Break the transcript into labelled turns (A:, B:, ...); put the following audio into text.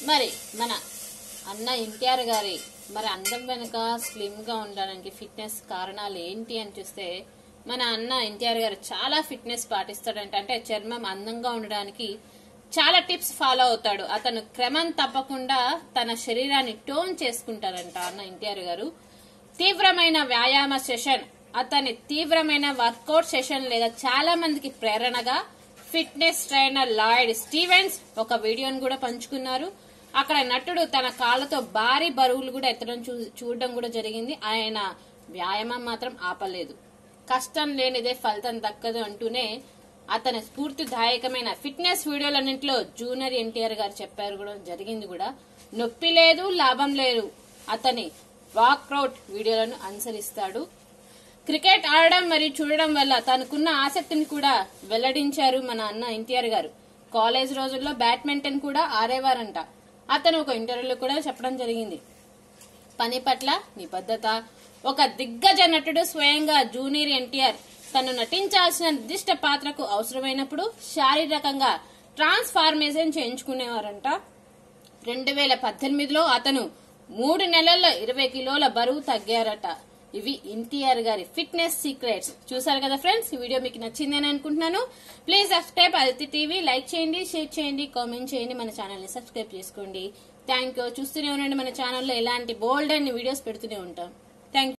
A: మరి మన అన్న ఎన్టీఆర్ గారి మరి అందం వెనుక స్లిమ్ గా ఉండడానికి ఫిట్నెస్ కారణాలు ఏంటి అని చూస్తే మన అన్న ఎన్టీఆర్ గారు చాలా ఫిట్నెస్ పాటిస్తాడంట అంటే చర్మం అందంగా ఉండడానికి చాలా టిప్స్ ఫాలో అవుతాడు అతను క్రమం తప్పకుండా తన శరీరాన్ని టోన్ చేసుకుంటారంట అన్న ఎన్టీఆర్ గారు తీవ్రమైన వ్యాయామ సెషన్ అతని తీవ్రమైన వర్కౌట్ సెషన్ లేదా చాలా మందికి ప్రేరణగా ఫిట్నెస్ ట్రైనర్ లాయిడ్ స్టీవెన్స్ ఒక వీడియోను కూడా పంచుకున్నారు అక్కడ నటుడు తన కాళ్ళతో భారీ బరువులు కూడా ఎత్తడం చూ- చూడడం కూడా జరిగింది ఆయన వ్యాయామం మాత్రం ఆపలేదు కష్టం లేనిదే ఫలితం దక్కదు అంటూనే అతని స్ఫూర్తిదాయకమైన ఫిట్నెస్ వీడియోలన్నింటిలో జూనియర్ ఎన్టీఆర్ గారు చెప్పారు కూడా జరిగింది కూడా నొప్పి లేదు లాభం లేదు అతని వాక్రౌట్ వీడియోలను అనుసరిస్తాడు క్రికెట్ ఆడడం మరియు చూడడం వల్ల తనకున్న ఆసక్తిని కూడా వెల్లడించారు మన అన్న ఎన్టీఆర్ గారు కాలేజ్ రోజుల్లో బ్యాడ్మింటన్ కూడా ఆడేవారంట అతను ఒక ఇంటర్వ్యూలో కూడా చెప్పడం జరిగింది పని పట్ల నిబద్ధత ఒక దిగ్గజ నటుడు స్వయంగా జూనియర్ ఎన్టీఆర్ తను నటించాల్సిన నిర్దిష్ట పాత్రకు అవసరమైనప్పుడు శారీరకంగా ట్రాన్స్ఫార్మేషన్ చేయించుకునేవారంట రెండు వేల పద్దెనిమిదిలో అతను మూడు నెలల్లో ఇరవై కిలోల బరువు తగ్గారట ఇవి ఎన్టీఆర్ గారి ఫిట్నెస్ సీక్రెట్స్ చూసారు కదా ఫ్రెండ్స్ ఈ వీడియో మీకు నచ్చిందని అనుకుంటున్నాను please subscribe Aditi TV like చేయండి షేర్ చేయండి కామెంట్ చేయండి మన ఛానల్ ని సబ్స్క్రైబ్ చేసుకోండి థ్యాంక్ యూ చూస్తూనే ఉండండి మన ఛానల్లో ఇలాంటి బోల్డ్ అండ్ వీడియోస్ పెడుతూనే ఉంటాం థ్యాంక్